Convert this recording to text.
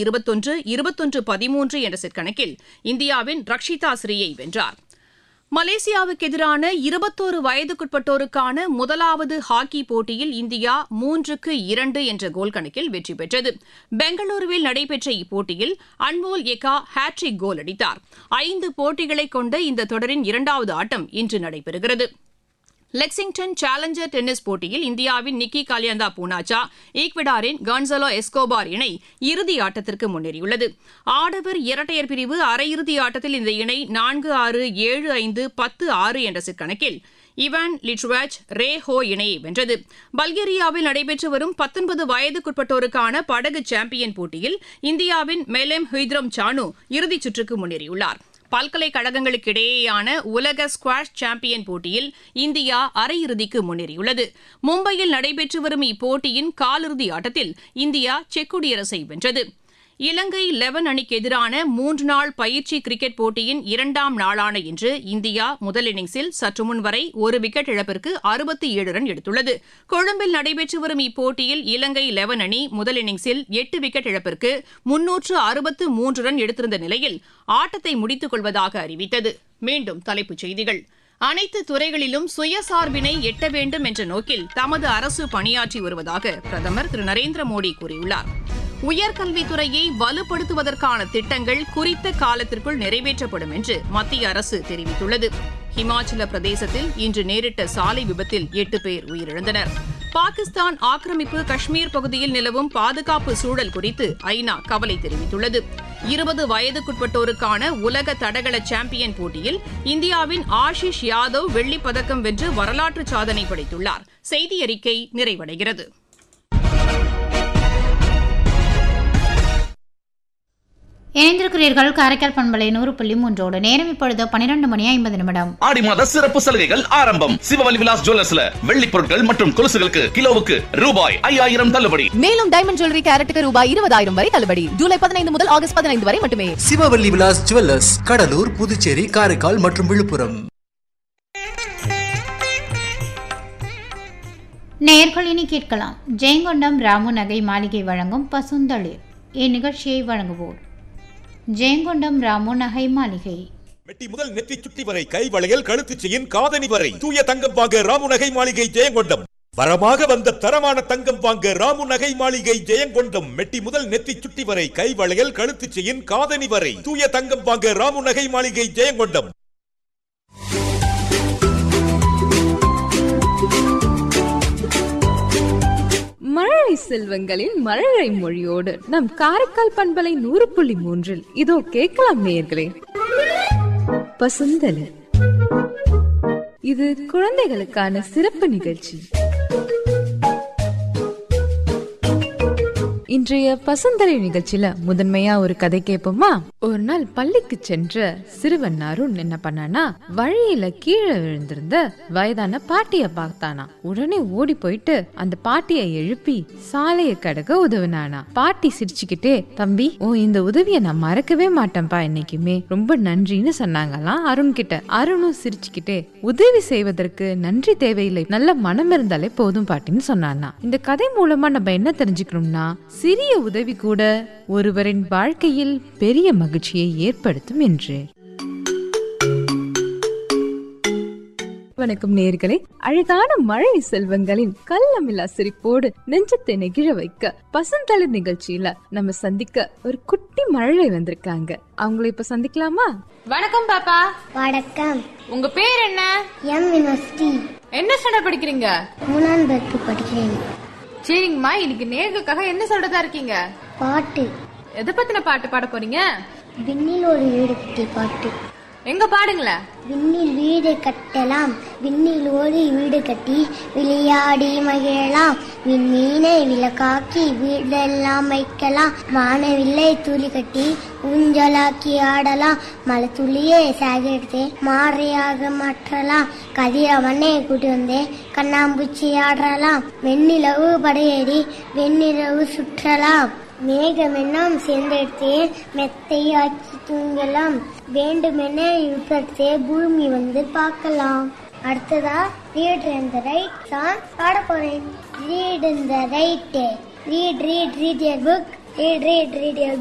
இருபத்தொன்று இருபத்தொன்று பதிமூன்று என்ற செட் கணக்கில் இந்தியாவின் ரக்ஷிதா ஸ்ரீயை வென்றார் மலேசியாவுக்கு எதிரான இருபத்தோரு வயதுக்குட்பட்டோருக்கான முதலாவது ஹாக்கி போட்டியில் இந்தியா மூன்றுக்கு இரண்டு என்ற கோல் கணக்கில் வெற்றி பெற்றது பெங்களூருவில் நடைபெற்ற இப்போட்டியில் அன்மோல் எக்கா ஹாட்ரிக் கோல் அடித்தார் ஐந்து போட்டிகளை கொண்ட இந்த தொடரின் இரண்டாவது ஆட்டம் இன்று நடைபெறுகிறது லெக்சிங்டன் சேலஞ்சர் டென்னிஸ் போட்டியில் இந்தியாவின் நிக்கி காலியந்தா பூனாச்சா ஈக்வடாரின் கான்சலோ எஸ்கோபார் இணை இறுதி ஆட்டத்திற்கு முன்னேறியுள்ளது ஆடவர் இரட்டையர் பிரிவு அரையிறுதி ஆட்டத்தில் இந்த இணை நான்கு ஆறு ஏழு ஐந்து பத்து ஆறு என்ற செட் கணக்கில் இவான் லிட்வாச் ரே ஹோ இணையை வென்றது பல்கேரியாவில் நடைபெற்று வரும் பத்தொன்பது வயதுக்குட்பட்டோருக்கான படகு சாம்பியன் போட்டியில் இந்தியாவின் மெலேம் ஹுய்த்ரம் சானு இறுதிச் சுற்றுக்கு முன்னேறியுள்ளார் பல்கலைக்கழகங்களுக்கிடையேயான உலக ஸ்குவாஷ் சாம்பியன் போட்டியில் இந்தியா அரையிறுதிக்கு முன்னேறியுள்ளது மும்பையில் நடைபெற்று வரும் இப்போட்டியின் காலிறுதி ஆட்டத்தில் இந்தியா செக் குடியரசை வென்றது இலங்கை லெவன் அணிக்கு எதிரான மூன்று நாள் பயிற்சி கிரிக்கெட் போட்டியின் இரண்டாம் நாளான இன்று இந்தியா முதல் இன்னிங்ஸில் சற்று முன் வரை ஒரு விக்கெட் இழப்பிற்கு அறுபத்தி ஏழு ரன் எடுத்துள்ளது கொழும்பில் நடைபெற்று வரும் இப்போட்டியில் இலங்கை லெவன் அணி முதல் இன்னிங்ஸில் எட்டு விக்கெட் இழப்பிற்கு முன்னூற்று அறுபத்து மூன்று ரன் எடுத்திருந்த நிலையில் ஆட்டத்தை முடித்துக் கொள்வதாக அறிவித்தது மீண்டும் தலைப்புச் செய்திகள் அனைத்து துறைகளிலும் சுயசார்பினை எட்ட வேண்டும் என்ற நோக்கில் தமது அரசு பணியாற்றி வருவதாக பிரதமர் திரு நரேந்திர மோடி கூறியுள்ளார் உயர்கல்வித்துறையை வலுப்படுத்துவதற்கான திட்டங்கள் குறித்த காலத்திற்குள் நிறைவேற்றப்படும் என்று மத்திய அரசு தெரிவித்துள்ளது ஹிமாச்சல பிரதேசத்தில் இன்று நேரிட்ட சாலை விபத்தில் எட்டு பேர் உயிரிழந்தனர் பாகிஸ்தான் ஆக்கிரமிப்பு காஷ்மீர் பகுதியில் நிலவும் பாதுகாப்பு சூழல் குறித்து ஐநா கவலை தெரிவித்துள்ளது இருபது வயதுக்குட்பட்டோருக்கான உலக தடகள சாம்பியன் போட்டியில் இந்தியாவின் ஆஷிஷ் யாதவ் வெள்ளிப் பதக்கம் வென்று வரலாற்று சாதனை படைத்துள்ளார் செய்தி அறிக்கை நிறைவடைகிறது இணைந்திருக்கிறீர்கள் காரைக்கால் பண்பலை நூறு புள்ளி மூன்றோடு நேரம் இப்பொழுது பன்னிரண்டு மணி ஐம்பது நிமிடம் ஆடி மாத சிறப்பு சலுகைகள் ஆரம்பம் சிவவலி விலாஸ் ஜுவல்லர்ஸ்ல வெள்ளி பொருட்கள் மற்றும் கொலுசுகளுக்கு கிலோவுக்கு ரூபாய் ஐயாயிரம் தள்ளுபடி மேலும் டைமண்ட் ஜுவல்லரி கேரட்டுக்கு ரூபாய் இருபதாயிரம் வரை தள்ளுபடி ஜூலை பதினைந்து முதல் ஆகஸ்ட் பதினைந்து வரை மட்டுமே சிவவல்லி விலாஸ் ஜுவல்லர்ஸ் கடலூர் புதுச்சேரி காரைக்கால் மற்றும் விழுப்புரம் நேர்கள் இனி கேட்கலாம் ஜெயங்கொண்டம் ராமு நகை மாளிகை வழங்கும் பசுந்தளிர் இந்நிகழ்ச்சியை வழங்குவோர் ஜெயங்கொண்டம் ராமு நகை மாளிகை மெட்டி முதல் நெற்றி சுட்டி வரை கை வளையல் கழுத்து செயின் காதணி வரை தூய தங்கம் வாங்க ராமு நகை மாளிகை ஜெயங்கொண்டம் வரமாக வந்த தரமான தங்கம் வாங்க ராமு நகை மாளிகை ஜெயங்கொண்டம் மெட்டி முதல் நெத்தி சுட்டி வரை கை வளையல் கழுத்து செயின் காதணி வரை தூய தங்கம் வாங்க ராமு நகை மாளிகை ஜெயங்கொண்டம் மழலை செல்வங்களின் மழலை மொழியோடு நம் காரைக்கால் பண்பலை நூறு புள்ளி மூன்றில் இதோ கேட்கலாம் நேயர்களே பசுந்தலி இது குழந்தைகளுக்கான சிறப்பு நிகழ்ச்சி இன்றைய பசுந்தலை நிகழ்ச்சியில முதன்மையா ஒரு கதை கேட்போமா ஒரு நாள் பள்ளிக்கு சென்ற சிறுவன் அருண் என்ன பண்ணானா வழியில கீழே விழுந்திருந்த வயதான பாட்டிய பார்த்தானா உடனே ஓடி போயிட்டு அந்த பாட்டியை எழுப்பி சாலையை கடக்க உதவினானா பாட்டி சிரிச்சுக்கிட்டே தம்பி ஓ இந்த உதவியை நான் மறக்கவே மாட்டேன்பா என்னைக்குமே ரொம்ப நன்றின்னு சொன்னாங்களாம் அருண் கிட்ட அருணும் சிரிச்சுக்கிட்டே உதவி செய்வதற்கு நன்றி தேவையில்லை நல்ல மனம் இருந்தாலே போதும் பாட்டின்னு சொன்னானா இந்த கதை மூலமா நம்ம என்ன தெரிஞ்சுக்கணும்னா சிறிய உதவி கூட ஒருவரின் வாழ்க்கையில் பெரிய மகிழ்ச்சியை ஏற்படுத்தும் என்று வணக்கம் நேர்களே அழகான மழை செல்வங்களின் கள்ளமில்லா சிரிப்போடு நெஞ்சத்தை நெகிழ வைக்க பசந்தளிர் நிகழ்ச்சியில நம்ம சந்திக்க ஒரு குட்டி மழலை வந்திருக்காங்க அவங்கள இப்ப சந்திக்கலாமா வணக்கம் பாப்பா வணக்கம் உங்க பேர் என்ன எம் யூனிவர்சிட்டி என்ன ஸ்டாண்டர்ட் படிக்கிறீங்க மூணாம் பேருக்கு படிக்கிறேன் சரிங்கம்மா இன்னைக்கு நேர்களுக்காக என்ன சொல்றதா இருக்கீங்க பாட்டு எதை பத்தின பாட்டு பாட போறீங்க விண்ணில் ஒரு வீடு கட்டி பாட்டு எங்க பாடுங்களேன் விண்ணில் வீடு கட்டலாம் விண்ணில் ஒரு வீடு கட்டி விளையாடி மகிழலாம் விண்மீனை விளக்காக்கி வீடெல்லாம் வைக்கலாம் வானவில்லை துளி கட்டி ஊஞ்சலாக்கி ஆடலாம் மலை துளியை சேகரித்து மாறையாக மாற்றலாம் கதிரவனை கூட்டி வந்து கண்ணாம்பூச்சி ஆடலாம் வெண்ணிலவு படையேறி வெண்ணிலவு சுற்றலாம் மேகமெல்லாம் சேர்ந்தெடுத்து மெத்தையாக்கி தூங்கலாம் வேண்டுமென இழுத்தே பூமி வந்து பார்க்கலாம் அடுத்ததா ரீட் இந்த ரைட் தான் பாட போறேன் ரீட் இந்த right read read read your book read read read your